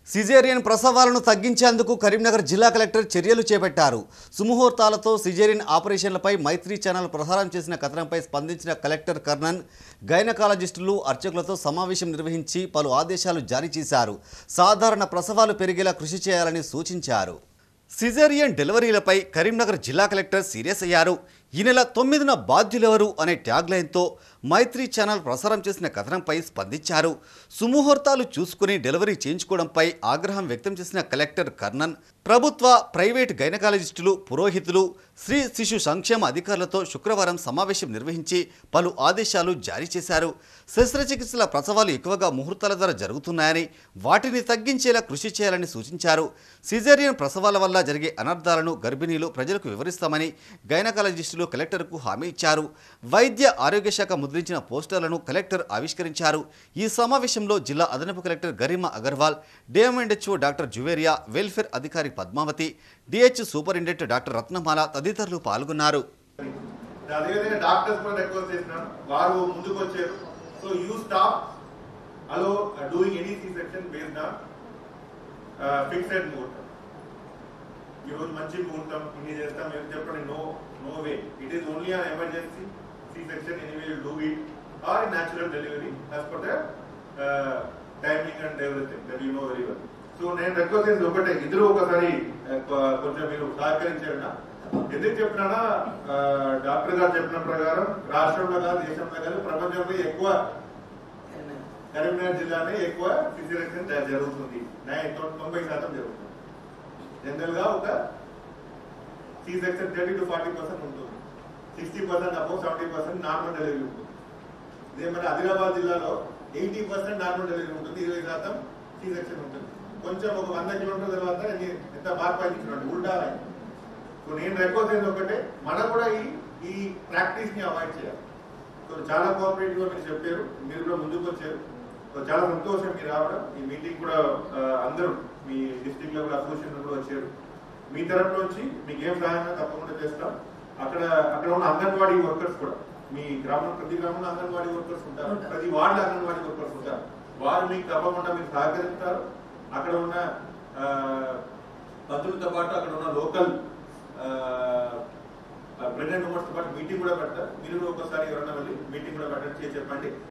Caesarean ప్రసవాలను తగ్గించేందుకు కరీంనగర్ జిల్లా collector చర్యలు చేపట్టారు సుముహూర్తాలతో సిజేరియన్ ఆపరేషన్లపై మైత్రి ఛానల్ ప్రసారం చేసిన కథనంపై స్పందించిన కలెక్టర్ కర్ణన్ గైనకాలజిస్టులు అర్చకులతో సమావేశం నిర్వహించి పలు ఆదేశాలు జారీ చేశారు సాధారణ ప్రసవాలు పెరిగేలా కృషి చేయాలని సూచించారు సిజేరియన్ డెలివరీలపై కరీంనగర్ జిల్లా కలెక్టర్ సీరియస్ అయ్యారు ఈ నెల తొమ్మిదిన బాధ్యులెవరు అనే ట్యాగ్లైన్తో మైత్రి ఛానల్ ప్రసారం చేసిన కథనంపై స్పందించారు సుముహూర్తాలు చూసుకుని డెలివరీ చేయించుకోవడంపై ఆగ్రహం వ్యక్తం చేసిన కలెక్టర్ కర్ణన్ ప్రభుత్వ ప్రైవేట్ గైనకాలజిస్టులు పురోహితులు స్త్రీ శిశు సంక్షేమ అధికారులతో శుక్రవారం సమావేశం నిర్వహించి పలు ఆదేశాలు జారీ చేశారు శస్త్రచికిత్సల ప్రసవాలు ఎక్కువగా ముహూర్తాల ద్వారా జరుగుతున్నాయని వాటిని తగ్గించేలా కృషి చేయాలని సూచించారు సిజేరియన్ ప్రసవాల వల్ల జరిగే అనర్థాలను గర్భిణీలు ప్రజలకు వివరిస్తామని గైనకాలజిస్టులు కలెక్టర్కు హామీ ఇచ్చారు వైద్య ఆరోగ్య శాఖ ముద్రించిన పోస్టర్లను కలెక్టర్ ఆవిష్కరించారు ఈ సమావేశంలో జిల్లా అదనపు collector Garima Agarwal DM and HO doctor Juveria welfare అధికారి Padmavathi DH superintendent doctor Ratnamala తదితరులు పాల్గొన్నారు అదేవిధంగా డాక్టర్స్ కూడా రిక్వెస్ట్ చేసినాను వారు ముందుకు వచ్చారు so you stop also doing any C section based on fixed ముహూర్తం ఈ రోజు మంచి ముహూర్తం ఇన్ని చేస్తాం మేము చెప్పండి no no way it is only on emergency C section any will do it or natural delivery as per the timing and everything that you know very well so నేను రిక్వెస్ట్ చేసి ఒకటే ఇద్దరు ఒకసారి uh, కొ- కొంచెం మీరు సహకరించారన్నా ఎందుకు చెప్పినానా doctor గారు చెప్పిన ప్రకారం రాష్ట్రంలో కాదు దేశంలో కాదు ప్రపంచంలో ఎక్కువ కరీంనగర్ జిల్లానే ఎక్కువ సిజరేషన్ జరుగుతుంది నై- తొ- తొంభై శాతం జరుగుతుంది జనరల్ గా ఒక C section thirty to forty percent ఉంటుంది sixty percent above seventy percent normal delivery ఉంటుంది ఇదే మరి ఆదిలాబాద్ జిల్లాలో ఎయిటీ పర్సెంట్ నార్మల్ డెలివరీ ఉంటుంది ఇరవై శాతం సి సెక్షన్ ఉంటుంది కొంచెం ఒక వంద కిలోమీటర్ల తర్వాత ఎన్ని- ఎంత మార్పు అనిపించినట్టు ఉల్టా అయింది. సో నేను రిక్వెస్ట్ చేసేది ఒకటే మనం కూడా ఈ ఈ ప్రాక్టీస్ ని అవాయిడ్ చేయాలి సో చాలా కోఆపరేటివ్ గా మీరు చెప్పారు మీరు కూడా ముందుకు వచ్చారు సో చాలా సంతోషం మీరు రావడం ఈ మీటింగ్ కూడా ఆ, అందరూ మీ డిస్ట్రిక్ట్ లెవెల్ అసోసియేషన్ కూడా వచ్చారు మీ తరపు నుంచి మీకు ఏం సహాయం తప్పకుండా చేస్తాం అక్కడ అక్కడ ఉన్న అంగన్వాడీ వర్కర్స్ కూడా మీ గ్రామం ప్రతి గ్రామంలో అంగన్వాడీ వర్కర్స్ ఉంటారు ప్రతి వార్డులో అంగన్వాడీ వర్కర్స్ ఉంటారు వారు మీకు తప్పకుండా మీకు సహకరిస్తారు అక్కడ ఉన్న ఆ, మంత్రులతో పాటు అక్కడ ఉన్న లోకల్ ప్రెగ్నెంట్ ఉమెన్స్ తో పాటు మీటింగ్ కూడా పెడతారు మీరు కూడా ఒకసారి ఎవరైనా వెళ్ళి మీటింగ్ కూడా పెట్టండి చేసి చెప్పండి